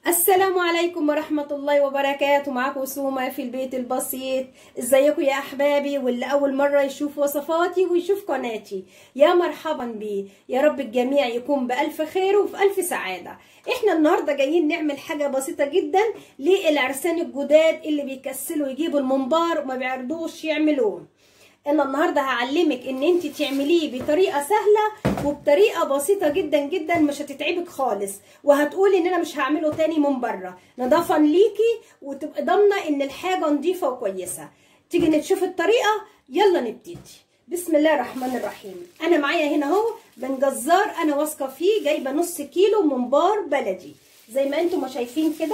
السلام عليكم ورحمة الله وبركاته معاكم سومة في البيت البسيط ازيكم يا احبابي واللي اول مرة يشوف وصفاتي ويشوف قناتي يا مرحبا بيه يا رب الجميع يكون بألف خير وفي ألف سعادة احنا النهاردة جايين نعمل حاجة بسيطة جدا للعرسان الجداد اللي بيكسلوا يجيبوا المنبار وما بيعرضوش يعملوه انا النهارده هعلمك ان انت تعمليه بطريقه سهله وبطريقه بسيطه جدا جدا مش هتتعبك خالص وهتقولي ان انا مش هعمله تاني من بره نظافا ليكي وتبقى ضامنه ان الحاجه نظيفه وكويسه تيجي نشوف الطريقه يلا نبتدي بسم الله الرحمن الرحيم انا معايا هنا اهو من جزار انا واثقه فيه جايبه نص كيلو منبار بلدي زي ما انتم ما شايفين كده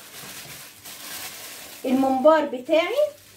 المنبار بتاعي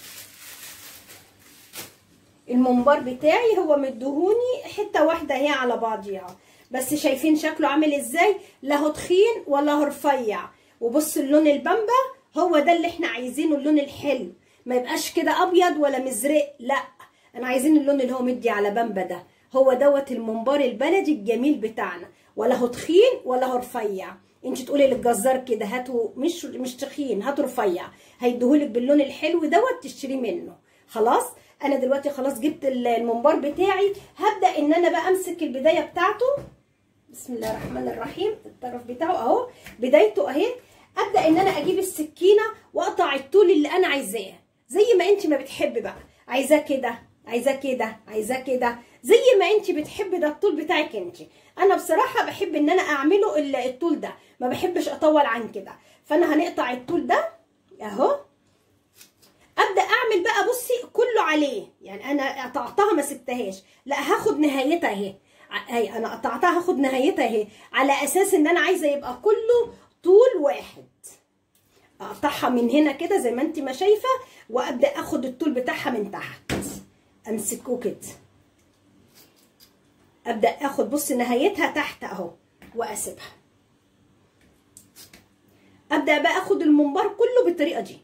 المنبار بتاعي هو مدهوني حته واحده اهي على بعضيها بس شايفين شكله عامل ازاي لا هو تخين ولا هو رفيع وبص اللون البامبا هو ده اللي احنا عايزينه اللون الحلو ما يبقاش كده ابيض ولا مزرق لا انا عايزين اللون اللي هو مدي على بامبا ده هو دوت المنبار البلدي الجميل بتاعنا ولا هو تخين ولا هو رفيع انت تقولي للجزار كده هاتوا مش مش تخين هاتوا رفيع هيديهولك باللون الحلو دوت تشتري منه خلاص انا دلوقتي خلاص جبت المنبار بتاعي هبدا ان انا بقى امسك البدايه بتاعته بسم الله الرحمن الرحيم الطرف بتاعه اهو بدايته اهي ابدا ان انا اجيب السكينه واقطع الطول اللي انا عايزاه زي ما انت ما بتحبي بقى عايزاه كده عايزاه كده عايزاه كده زي ما انت بتحبي ده الطول بتاعك انت انا بصراحه بحب ان انا اعمله الطول ده ما بحبش اطول عن كده فانا هنقطع الطول ده اهو ابدا اعمل بقى بصي كله عليه يعني انا قطعتها ما سبتهاش لا هاخد نهايتها اهي اهي انا قطعتها هاخد نهايتها اهي على اساس ان انا عايزه يبقى كله طول واحد اقطعها من هنا كده زي ما انت ما شايفه وابدا اخد الطول بتاعها من تحت امسكه كده ابدا اخد بص نهايتها تحت اهو واسيبها ابدا بقى اخد المنبار كله بالطريقه دي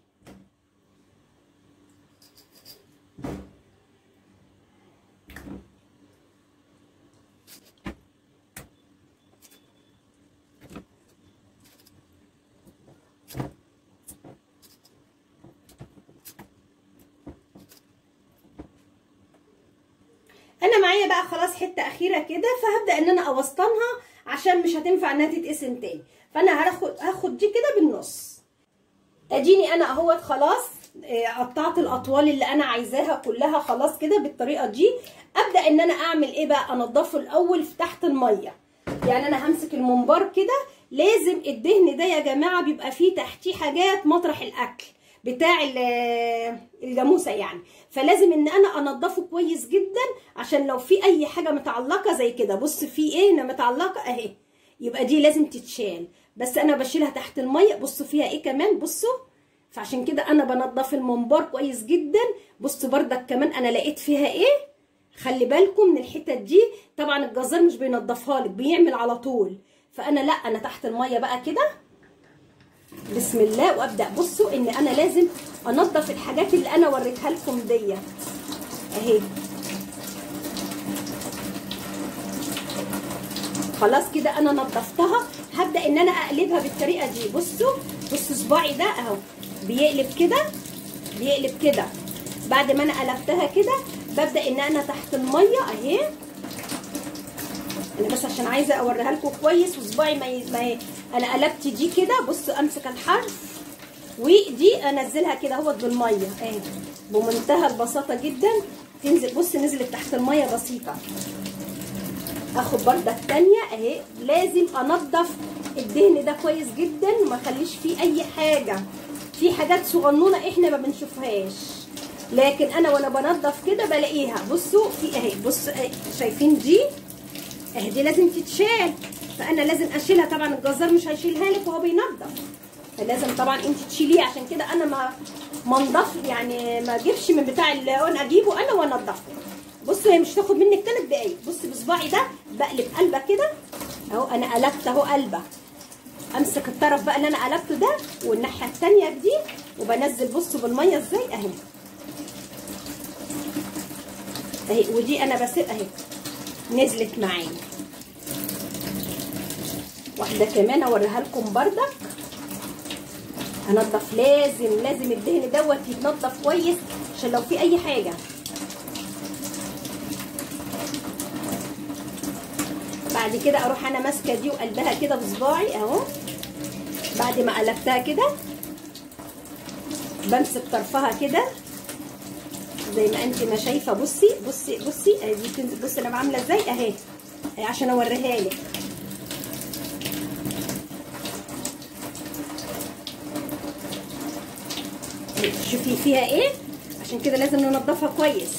انا معايا بقى خلاص حته اخيره كده فهبدا ان انا اوسطنها عشان مش هتنفع انها تتقسم تاني فانا هاخد هاخد دي كده بالنص اديني انا اهوت خلاص قطعت الاطوال اللي انا عايزاها كلها خلاص كده بالطريقه دي ابدا ان انا اعمل ايه بقى انضفه الاول في تحت الميه يعني انا همسك المنبار كده لازم الدهن ده يا جماعه بيبقى فيه تحتيه حاجات مطرح الاكل بتاع الجاموسه يعني فلازم ان انا انضفه كويس جدا عشان لو في اي حاجه متعلقه زي كده بص في ايه هنا متعلقه اهي يبقى دي لازم تتشال بس انا بشيلها تحت الميه بصوا فيها ايه كمان بصوا فعشان كده انا بنضف المنبار كويس جدا بصوا بردك كمان انا لقيت فيها ايه خلي بالكم من الحتت دي طبعا الجزار مش بينضفها لك بيعمل على طول فانا لا انا تحت الميه بقى كده بسم الله وابدا بصوا ان انا لازم انضف الحاجات اللي انا وريتها لكم ديت اهي خلاص كده انا نضفتها هبدا ان انا اقلبها بالطريقه دي بصوا بصوا صباعي ده اهو بيقلب كده بيقلب كده بعد ما انا قلبتها كده ببدا ان انا تحت الميه اهي انا بس عشان عايزه اوريها لكم كويس وصباعي ما, ي... ما ي... انا قلبت دي كده بصوا امسك الحرف ودي انزلها كده اهوت بالميه اهي بمنتهى البساطه جدا تنزل بص نزلت تحت الميه بسيطه اخد برده الثانيه اهي لازم انضف الدهن ده كويس جدا وما اخليش فيه اي حاجه في حاجات صغنونه احنا ما بنشوفهاش لكن انا وانا بنضف كده بلاقيها بصوا في اهي بصوا اهي شايفين دي اهي دي لازم تتشال فانا لازم اشيلها طبعا الجزار مش هيشيلها لك وهو بينضف فلازم طبعا انت تشيليه عشان كده انا ما منضف يعني ما اجيبش من بتاع اللي انا اجيبه انا وانضفه بصوا هي مش تاخد منك 3 دقايق بصي بصباعي ده بقلب قلبه كده اهو انا قلبت اهو قلبه امسك الطرف بقى اللي انا قلبته ده والناحيه الثانيه دي وبنزل بصوا بالميه ازاي اهي اهي ودي انا بسيب اهي نزلت معايا واحده كمان اوريها لكم بردك انضف لازم لازم الدهن دوت يتنضف كويس عشان لو في اي حاجه بعد كده اروح انا ماسكه دي وقلبها كده بصباعي اهو بعد ما قلبتها كده بمسك طرفها كده زي ما انت ما شايفه بصي بصي بصي ادي بصي انا عامله ازاي اهي عشان اوريها لك شوفي فيها ايه عشان كده لازم ننضفها كويس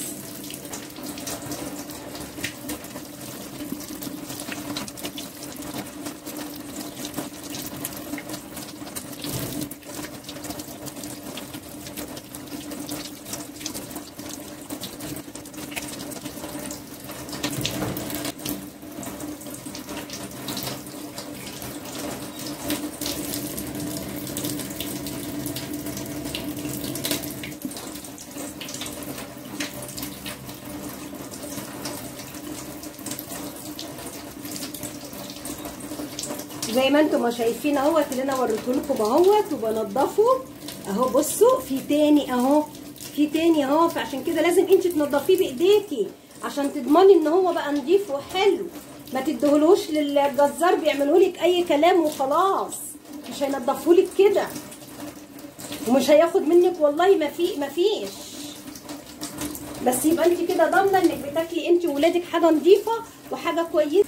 زي ما انتم ما شايفين اهوت اللي انا وريته لكم اهوت وبنضفه اهو بصوا في تاني اهو في تاني اهو فعشان كده لازم انت تنضفيه بايديكي عشان تضمني ان هو بقى نضيف وحلو ما تدهولوش للجزار بيعملوا اي كلام وخلاص مش هينضفهولك كده ومش هياخد منك والله ما في ما فيش بس يبقى انت كده ضامنه انك بتاكلي انت وولادك حاجه نظيفه وحاجه كويسه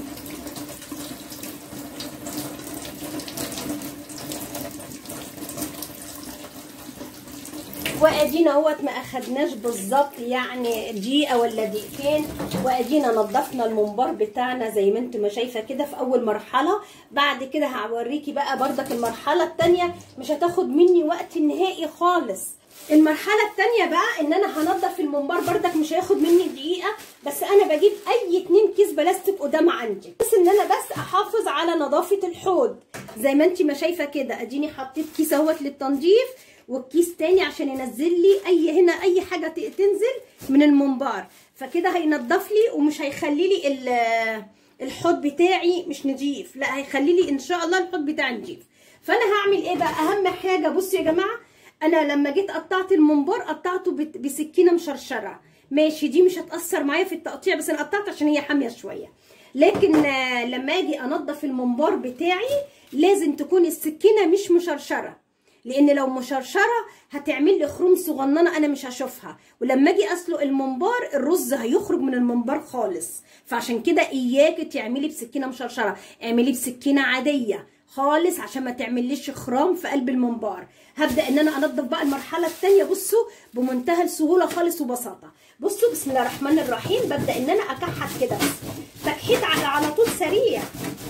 وادينا اهوت ما اخدناش بالظبط يعني دقيقه ولا دقيقتين وادينا نضفنا المنبار بتاعنا زي ما انت ما شايفه كده في اول مرحله بعد كده هوريكي بقى بردك المرحله الثانيه مش هتاخد مني وقت نهائي خالص المرحله الثانيه بقى ان انا هنضف المنبار بردك مش هياخد مني دقيقه بس انا بجيب اي اتنين كيس بلاستيك قدام عندي بس ان انا بس احافظ على نظافه الحوض زي ما انت ما شايفه كده اديني حطيت كيس اهوت للتنظيف والكيس تاني عشان ينزل لي اي هنا اي حاجه تنزل من المنبار فكده هينضف لي ومش هيخلي لي الحوض بتاعي مش نضيف لا هيخلي لي ان شاء الله الحوض بتاعي نضيف فانا هعمل ايه بقى اهم حاجه بصوا يا جماعه انا لما جيت قطعت المنبار قطعته بسكينه مشرشره ماشي دي مش هتاثر معايا في التقطيع بس انا قطعت عشان هي حاميه شويه لكن لما اجي انضف المنبار بتاعي لازم تكون السكينه مش مشرشره لان لو مشرشره هتعمل لي خروم صغننه انا مش هشوفها ولما اجي اسلق الممبار الرز هيخرج من الممبار خالص فعشان كده اياكي تعملي بسكينه مشرشره اعملي بسكينه عاديه خالص عشان ما تعمليش خرام في قلب الممبار هبدا ان انا انضف بقى المرحله الثانيه بصوا بمنتهى السهوله خالص وبساطه بصوا بسم الله الرحمن الرحيم ببدا ان انا اكحت كده بس تكحيت على على طول سريع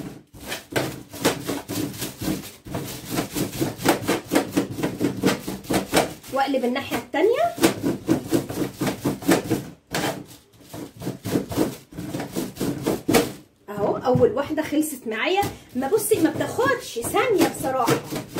واقلب الناحيه الثانيه اهو اول واحده خلصت معايا ما بصي ما بتاخدش ثانيه بصراحه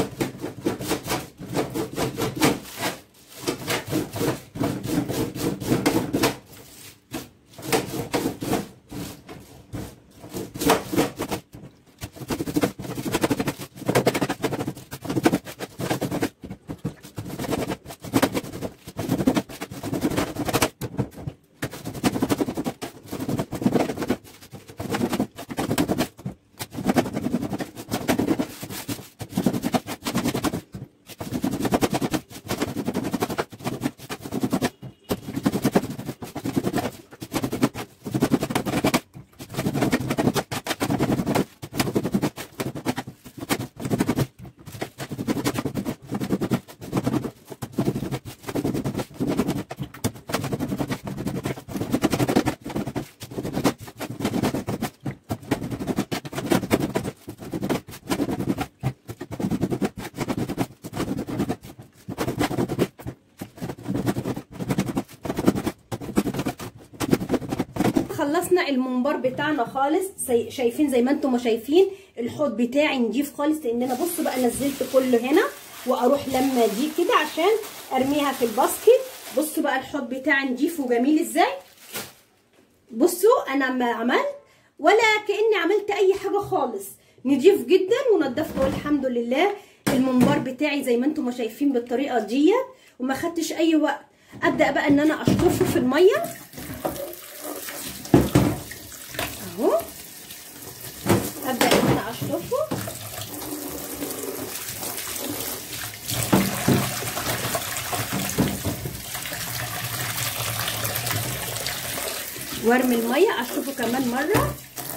خلصنا المنبار بتاعنا خالص شايفين زي ما انتم ما شايفين الحوض بتاعي نضيف خالص لان انا بصوا بقى نزلت كله هنا واروح لما دي كده عشان ارميها في الباسكت بصوا بقى الحوض بتاعي نضيف وجميل ازاي بصوا انا ما عملت ولا كاني عملت اي حاجه خالص نضيف جدا ونضفته والحمد لله الممبار بتاعي زي ما انتم ما شايفين بالطريقه دي وما خدتش اي وقت ابدا بقى ان انا اشطفه في الميه اهو ابدا ان انا اشطفه وارمي الميه اشطفه كمان مره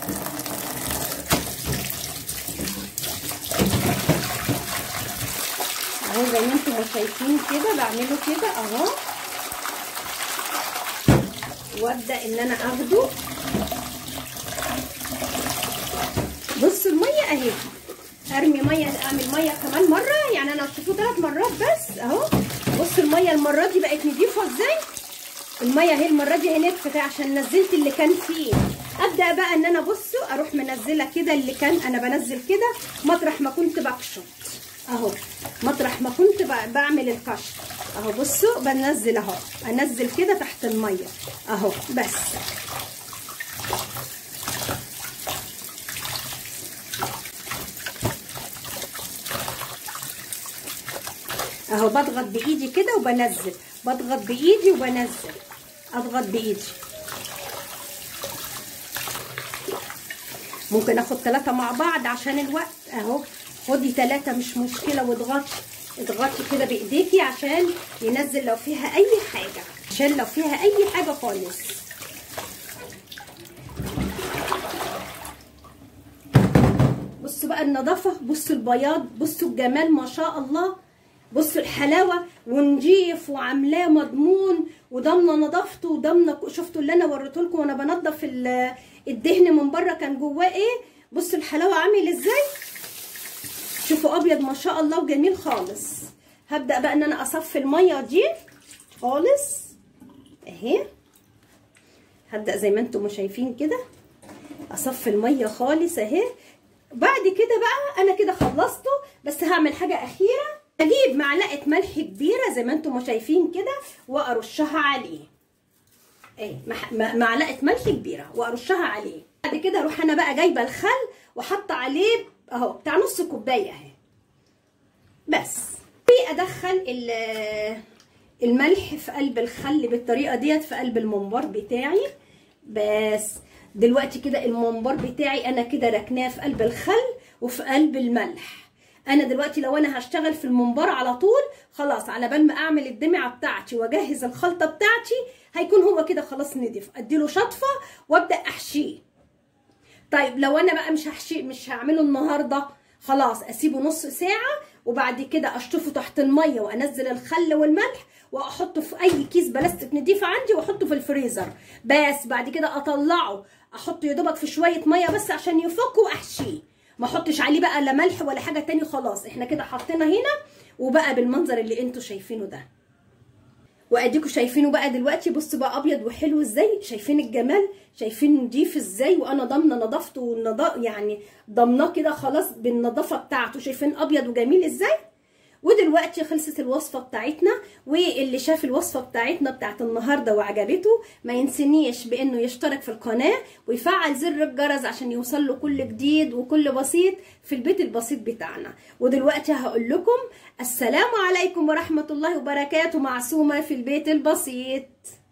اهو زي ما انتم شايفين كده بعمله كده اهو وابدا ان انا اخده بصوا الميه اهي ارمي ميه اعمل ميه كمان مره يعني انا اشوفه ثلاث مرات بس اهو بصوا الميه المره دي بقت نضيفه ازاي الميه اهي المره دي هي نتفت عشان نزلت اللي كان فيه ابدا بقى ان انا بصوا اروح منزله كده اللي كان انا بنزل كده مطرح ما كنت بقشط اهو مطرح ما كنت بعمل القش اهو بصوا بنزل اهو انزل كده تحت الميه اهو بس اهو بضغط بايدي كده وبنزل بضغط بايدي وبنزل اضغط بايدي ممكن اخد ثلاثة مع بعض عشان الوقت اهو خدي ثلاثة مش مشكلة واضغطي اضغطي كده بايديكي عشان ينزل لو فيها اي حاجة عشان لو فيها اي حاجة خالص بصوا بقى النظافة بصوا البياض بصوا الجمال ما شاء الله بصوا الحلاوة ونجيف وعاملاه مضمون وضامنه نظافته وضامنه شفتوا اللي انا وريته لكم وانا بنضف الدهن من بره كان جواه ايه بصوا الحلاوه عامل ازاي شوفوا ابيض ما شاء الله وجميل خالص هبدا بقى ان انا اصفي الميه دي خالص اهي هبدا زي ما انتم شايفين كده اصفي الميه خالص اهي بعد كده بقى انا كده خلصته بس هعمل حاجه اخيره اجيب معلقه ملح كبيره زي ما انتم شايفين كده وارشها عليه ايه معلقه ملح كبيره وارشها عليه بعد كده اروح انا بقى جايبه الخل وحاطه عليه اهو بتاع نص كوبايه اهي بس ادخل الملح في قلب الخل بالطريقه ديت في قلب الممبار بتاعي بس دلوقتي كده الممبار بتاعي انا كده ركناه في قلب الخل وفي قلب الملح انا دلوقتي لو انا هشتغل في الممبار على طول خلاص على بال ما اعمل الدمعه بتاعتي واجهز الخلطه بتاعتي هيكون هو كده خلاص نضيف اديله شطفه وابدا احشيه طيب لو انا بقى مش هحشيه مش هعمله النهارده خلاص اسيبه نص ساعه وبعد كده اشطفه تحت الميه وانزل الخل والملح واحطه في اي كيس بلاستيك نضيف عندي واحطه في الفريزر بس بعد كده اطلعه احطه يا دوبك في شويه ميه بس عشان يفك واحشيه ما احطش عليه بقى لا ملح ولا حاجه تاني خلاص احنا كده حطينا هنا وبقى بالمنظر اللي انتوا شايفينه ده واديكوا شايفينه بقى دلوقتي بصوا بقى ابيض وحلو ازاي شايفين الجمال شايفين نضيف ازاي وانا ضامنه نظافته والنضا يعني ضامناه كده خلاص بالنظافه بتاعته شايفين ابيض وجميل ازاي ودلوقتي خلصت الوصفه بتاعتنا واللي شاف الوصفه بتاعتنا بتاعت النهارده وعجبته ما ينسنيش بانه يشترك في القناه ويفعل زر الجرس عشان يوصل له كل جديد وكل بسيط في البيت البسيط بتاعنا ودلوقتي هقول لكم السلام عليكم ورحمه الله وبركاته معصومه في البيت البسيط